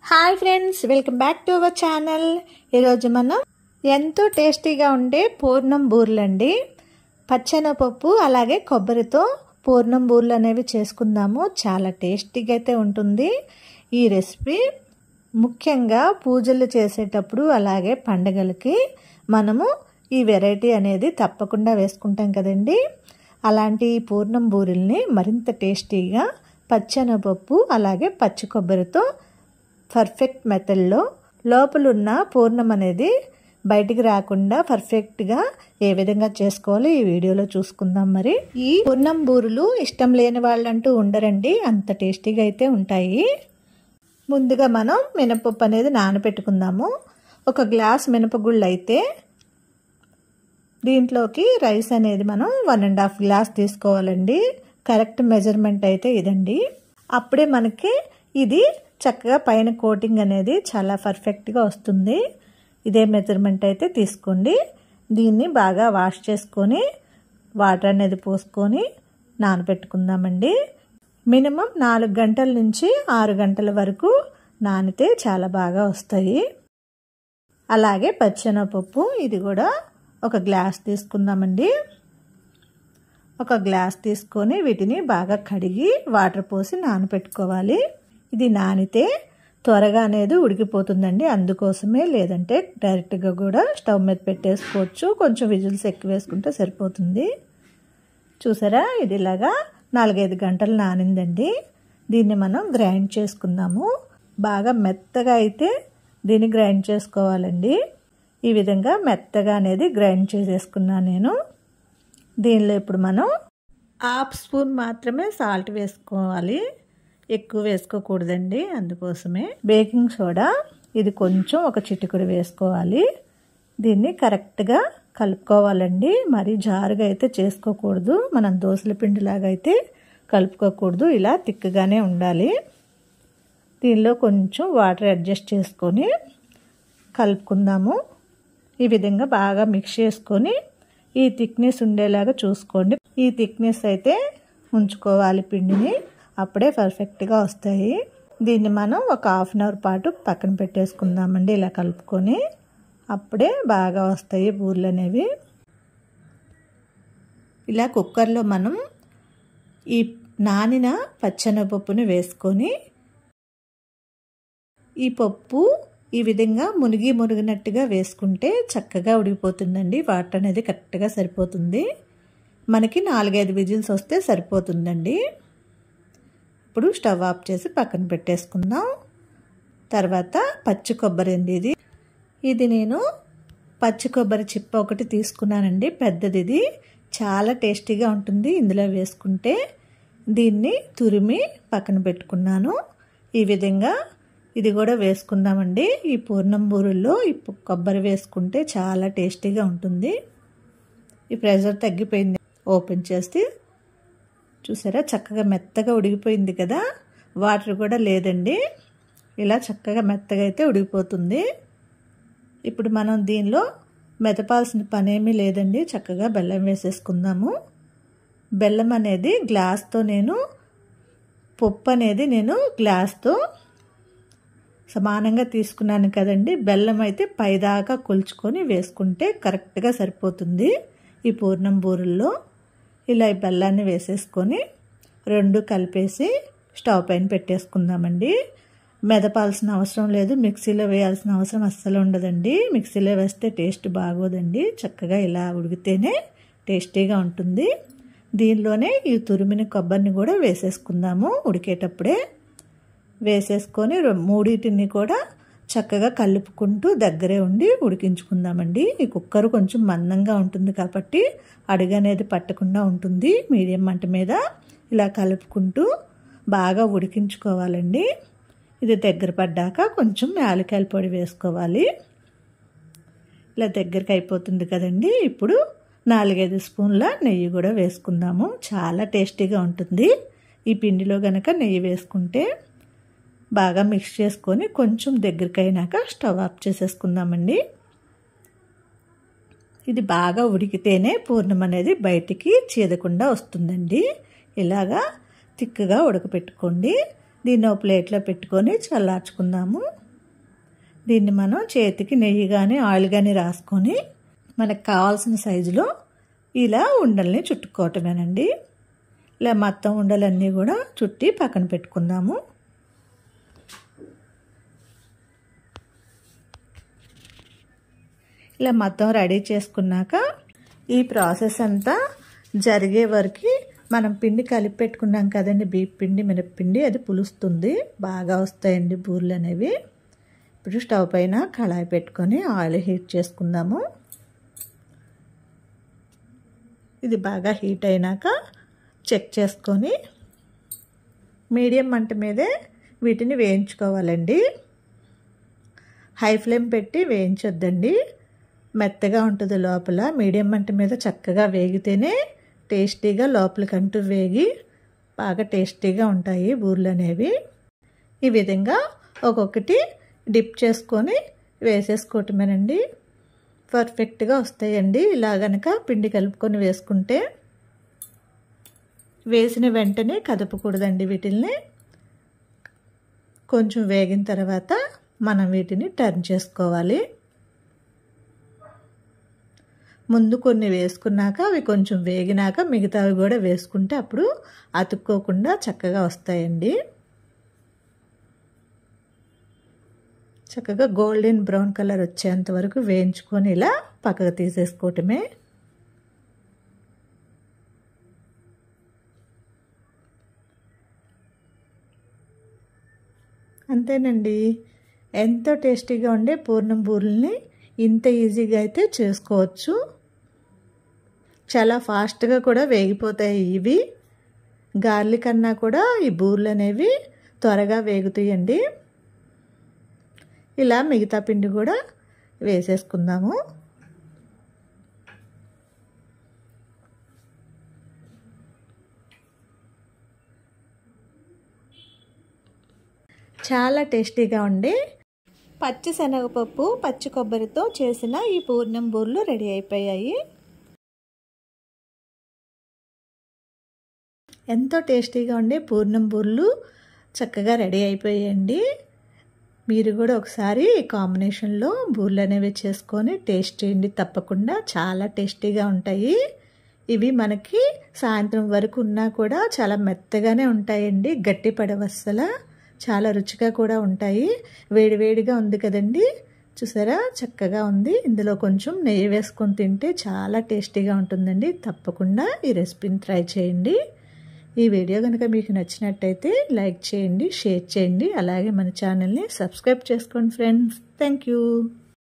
hi friends welcome back to our channel ఈరోజు మనం ఎంతో టేస్టీగా ఉండే పూర్ణం బూర్లండి పచ్చెనపప్పు అలాగే కొబ్బరితో పూర్ణం బూర్లు అనేవి చేసుకుందాము చాలా టేస్టీగా అయితే ఉంటుంది ఈ రెసిపీ ముఖ్యంగా పూజలు చేసేటప్పుడు అలాగే పండగలకి మనము ఈ వెరైటీ అనేది తప్పకుండా వేసుకుంటాం కదండి అలాంటి ఈ పూర్ణం బూరెల్ని మరింత టేస్టీగా పచ్చెనపప్పు అలాగే పచ్చి కొబ్బరితో పర్ఫెక్ట్ మెథడ్లో లోపలున్న పూర్ణం అనేది బయటికి రాకుండా పర్ఫెక్ట్గా ఏ విధంగా చేసుకోవాలో ఈ వీడియోలో చూసుకుందాం మరి ఈ పూర్ణం బూరులు ఇష్టం లేని వాళ్ళంటూ ఉండరండి అంత టేస్టీగా అయితే ఉంటాయి ముందుగా మనం మినపప్పు అనేది నానబెట్టుకుందాము ఒక గ్లాస్ మినపగుళ్ళు అయితే దీంట్లోకి రైస్ అనేది మనం వన్ అండ్ హాఫ్ గ్లాస్ తీసుకోవాలండి కరెక్ట్ మెజర్మెంట్ అయితే ఇదండి అప్పుడే మనకి ఇది చక్కగా పైన కోటింగ్ అనేది చాలా పర్ఫెక్ట్గా వస్తుంది ఇదే మెజర్మెంట్ అయితే తీసుకోండి దీన్ని బాగా వాష్ చేసుకొని వాటర్ అనేది పోసుకొని నానబెట్టుకుందామండి మినిమం నాలుగు గంటల నుంచి ఆరు గంటల వరకు నానితే చాలా బాగా వస్తాయి అలాగే పచ్చెనపప్పు ఇది కూడా ఒక గ్లాస్ తీసుకుందామండి ఒక గ్లాస్ తీసుకొని వీటిని బాగా కడిగి వాటర్ పోసి నానబెట్టుకోవాలి ఇది నానితే త్వరగా అనేది ఉడికిపోతుందండి అందుకోసమే లేదంటే డైరెక్ట్గా కూడా స్టవ్ మీద పెట్టేసుకోవచ్చు కొంచెం విజిల్స్ ఎక్కువ వేసుకుంటే సరిపోతుంది చూసారా ఇది ఇలాగా నాలుగైదు గంటలు నానిందండి దీన్ని మనం గ్రైండ్ చేసుకుందాము బాగా మెత్తగా అయితే దీన్ని గ్రైండ్ చేసుకోవాలండి ఈ విధంగా మెత్తగా అనేది గ్రైండ్ చేసేసుకున్నాను నేను దీనిలో ఇప్పుడు మనం హాఫ్ స్పూన్ మాత్రమే సాల్ట్ వేసుకోవాలి ఎక్కువ వేసుకోకూడదండి అందుకోసమే బేకింగ్ సోడా ఇది కొంచెం ఒక చిటికుడు వేసుకోవాలి దీన్ని కరెక్ట్గా కలుపుకోవాలండి మరీ జారుగా అయితే చేసుకోకూడదు మనం దోశల పిండిలాగా అయితే కలుపుకోకూడదు ఇలా తిక్కగానే ఉండాలి దీనిలో కొంచెం వాటర్ అడ్జస్ట్ చేసుకొని కలుపుకుందాము ఈ విధంగా బాగా మిక్స్ చేసుకొని ఈ థిక్నెస్ ఉండేలాగా చూసుకోండి ఈ థిక్నెస్ అయితే ఉంచుకోవాలి పిండిని అప్పుడే పర్ఫెక్ట్గా వస్తాయి దీన్ని మనం ఒక హాఫ్ అన్ అవర్ పాటు పక్కన పెట్టేసుకుందామండి ఇలా కలుపుకొని అప్పుడే బాగా వస్తాయి బూర్లు అనేవి ఇలా కుక్కర్లో మనం ఈ నానిన పచ్చెనపప్పుని వేసుకొని ఈ పప్పు ఈ విధంగా మునిగి మునిగినట్టుగా వేసుకుంటే చక్కగా ఉడికిపోతుందండి వాటర్ అనేది కరెక్ట్గా సరిపోతుంది మనకి నాలుగైదు విజిల్స్ వస్తే సరిపోతుందండి ఇప్పుడు స్టవ్ ఆఫ్ చేసి పక్కన పెట్టేసుకుందాం తర్వాత పచ్చి కొబ్బరి అండి ఇది ఇది నేను పచ్చి కొబ్బరి చిప్ప ఒకటి తీసుకున్నానండి పెద్దది ఇది చాలా టేస్టీగా ఉంటుంది ఇందులో వేసుకుంటే దీన్ని తురిమి పక్కన పెట్టుకున్నాను ఈ విధంగా ఇది కూడా వేసుకుందామండి ఈ పూర్ణం బూరుల్లో ఈ కొబ్బరి వేసుకుంటే చాలా టేస్టీగా ఉంటుంది ఈ ప్రెషర్ తగ్గిపోయింది ఓపెన్ చేస్తే చూసారా చక్కగా మెత్తగా ఉడికిపోయింది కదా వాటర్ కూడా లేదండి ఇలా చక్కగా మెత్తగా అయితే ఉడికిపోతుంది ఇప్పుడు మనం దీనిలో మెదపాల్సిన పనేమీ లేదండి చక్కగా బెల్లం వేసేసుకుందాము బెల్లం అనేది గ్లాస్తో నేను పప్పు అనేది నేను గ్లాస్తో సమానంగా తీసుకున్నాను కదండి బెల్లం అయితే పైదాకా కొలుచుకొని వేసుకుంటే కరెక్ట్గా సరిపోతుంది ఈ పూర్ణం బూరెల్లో ఇలా ఈ బెల్లాన్ని వేసేసుకొని రెండు కలిపేసి స్టవ్ పైన పెట్టేసుకుందామండి మెదపాల్సిన అవసరం లేదు మిక్సీలో వేయాల్సిన అవసరం అస్సలు ఉండదండి మిక్సీలో వేస్తే టేస్ట్ బాగోదండి చక్కగా ఇలా ఉడికితేనే టేస్టీగా ఉంటుంది దీనిలోనే ఈ తురిమిన కొబ్బరిని కూడా వేసేసుకుందాము ఉడికేటప్పుడే వేసేసుకొని మూడింటిని కూడా చక్కగా కలుపుకుంటూ దగ్గరే ఉండి ఉడికించుకుందామండి ఈ కుక్కర్ కొంచెం మందంగా ఉంటుంది కాబట్టి అడుగు అనేది పట్టకుండా ఉంటుంది మీడియం మంట మీద ఇలా కలుపుకుంటూ బాగా ఉడికించుకోవాలండి ఇది దగ్గర పడ్డాక కొంచెం యాలకాయల పొడి వేసుకోవాలి ఇలా దగ్గరికి అయిపోతుంది కదండి ఇప్పుడు నాలుగైదు స్పూన్ల నెయ్యి కూడా వేసుకుందాము చాలా టేస్టీగా ఉంటుంది ఈ పిండిలో గనక నెయ్యి వేసుకుంటే బాగా మిక్స్ చేసుకొని కొంచెం దగ్గరికి అయినాక స్టవ్ ఆఫ్ చేసేసుకుందామండి ఇది బాగా ఉడికితేనే పూర్ణం అనేది బయటికి చీదకుండా వస్తుందండి ఇలాగా తిక్కగా ఉడకపెట్టుకోండి దీన్ని ఒక ప్లేట్లో పెట్టుకొని చల్లార్చుకుందాము దీన్ని మనం చేతికి నెయ్యి కానీ ఆయిల్ కానీ రాసుకొని మనకు కావాల్సిన సైజులో ఇలా ఉండల్ని చుట్టుకోవటమేనండి ఇలా మొత్తం ఉండలన్నీ కూడా చుట్టి పక్కన పెట్టుకుందాము ఇలా మొత్తం రెడీ చేసుకున్నాక ఈ ప్రాసెస్ అంతా జరిగే వరకు మనం పిండి కలిపి పెట్టుకున్నాం కదండి బీప్ పిండి మినప్పిండి అది పులుస్తుంది బాగా వస్తాయండి బూర్లు అనేవి ఇప్పుడు స్టవ్ పైన కళాయి పెట్టుకొని ఆయిల్ హీట్ చేసుకుందాము ఇది బాగా హీట్ అయినాక చెక్ చేసుకొని మీడియం మంట మీదే వీటిని వేయించుకోవాలండి హై ఫ్లేమ్ పెట్టి వేయించొద్దండి మెత్తగా ఉంటుంది లోపల మీడియం మంట మీద చక్కగా వేగితేనే టేస్టీగా లోపలికంటూ వేగి బాగా టేస్టీగా ఉంటాయి బూర్లు అనేవి ఈ విధంగా ఒక్కొక్కటి డిప్ చేసుకొని వేసేసుకోవటమేనండి పర్ఫెక్ట్గా వస్తాయండి ఇలా గనక పిండి కలుపుకొని వేసుకుంటే వేసిన వెంటనే కదపకూడదండి వీటిల్ని కొంచెం వేగిన తర్వాత మనం వీటిని టర్న్ చేసుకోవాలి ముందు కొన్ని వేసుకున్నాక అవి కొంచెం వేగినాక మిగతావి కూడా వేసుకుంటే అప్పుడు అతుక్కోకుండా చక్కగా వస్తాయండి చక్కగా గోల్డెన్ బ్రౌన్ కలర్ వచ్చేంత వరకు వేయించుకొని ఇలా పక్కకు తీసేసుకోవటమే అంతేనండి ఎంతో టేస్టీగా ఉండే పూర్ణం బూరెల్ని ఇంత ఈజీగా అయితే చేసుకోవచ్చు చాలా ఫాస్ట్గా కూడా వేగిపోతాయి ఇవి గార్లిక్ అన్నా కూడా ఈ బూర్లు అనేవి త్వరగా వేగుతాయండి ఇలా మిగతా పిండి కూడా వేసేసుకుందాము చాలా టేస్టీగా ఉండే పచ్చి శనగపప్పు పచ్చి కొబ్బరితో చేసిన ఈ పూర్ణం బూర్లు రెడీ అయిపోయాయి ఎంతో టేస్టీగా ఉండే పూర్ణం బూర్లు చక్కగా రెడీ అయిపోయాయండి మీరు కూడా ఒకసారి ఈ కాంబినేషన్లో బూర్లు అనేవి చేసుకొని టేస్ట్ చేయండి తప్పకుండా చాలా టేస్టీగా ఉంటాయి ఇవి మనకి సాయంత్రం వరకు ఉన్నా కూడా చాలా మెత్తగానే ఉంటాయండి గట్టి పడవస్సల చాలా రుచిగా కూడా ఉంటాయి వేడివేడిగా ఉంది కదండి చూసారా చక్కగా ఉంది ఇందులో కొంచెం నెయ్యి వేసుకొని తింటే చాలా టేస్టీగా ఉంటుందండి తప్పకుండా ఈ రెసిపీని ట్రై చేయండి ఈ వీడియో కనుక మీకు నచ్చినట్టయితే లైక్ చేయండి షేర్ చేయండి అలాగే మన ఛానల్ని సబ్స్క్రైబ్ చేసుకోండి ఫ్రెండ్స్ థ్యాంక్ యూ